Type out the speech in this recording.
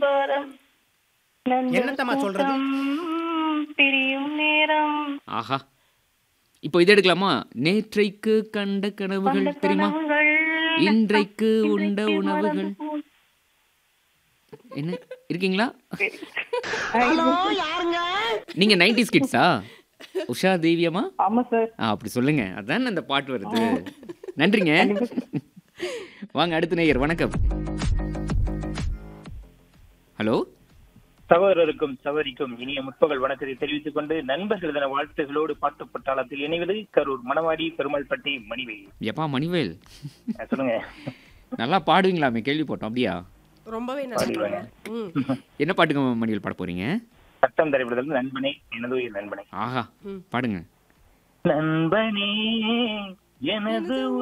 பாரம் நண்பர் என்னத்தம்மா சொல்றது? கூட்டம் பிரியும் நேரம் ஆஹா இப்போ இது எடுக்கலாமா நேற்றைக்கு கண்ட கனவுகள் கொண்ட தெரியுமா கனவுகள் இன்றைக்கு உண்ட இன்றைக்கு உணவுகள் மறந்து போ- என்ன இருக்கீங்களா ஹலோ யாருங்க நீங்க நைன்டிஸ் கிட்ஸா உஷா தேவியம்மா ஆமா சார் ஆ அப்படி சொல்லுங்க அதான் அந்த பாட்டு வருது நன்றிங்க வாங்க அடுத்த நேயர் வணக்கம் ஹலோ சகோதரருக்கும் சகோதரிக்கும் இனிய முற்பகல் வணக்கத்தை தெரிவித்துக் கொண்டு நண்பர்கள் தின வாழ்த்துகளோடு பாட்டு பட்டாளத்தில் இணைவது கரூர் மணவாடி பெருமாள்பட்டி மணிவேல் எப்பா மணிவேல் அஹ் சொல்லுங்க நல்லா பாடுவீங்களாமே கேள்விப்பட்டோம் அப்படியா ரொம்பவே நல்லா பாடுவேன். பாடுங்க. ம் என்ன பாட்டுங்க மணிவேல் பாட போறீங்க சட்டம் திரைப்படத்தில் நண்பனே எனது உயிர் நண்பனே ஆஹா பாடுங்க நண்பனே எனது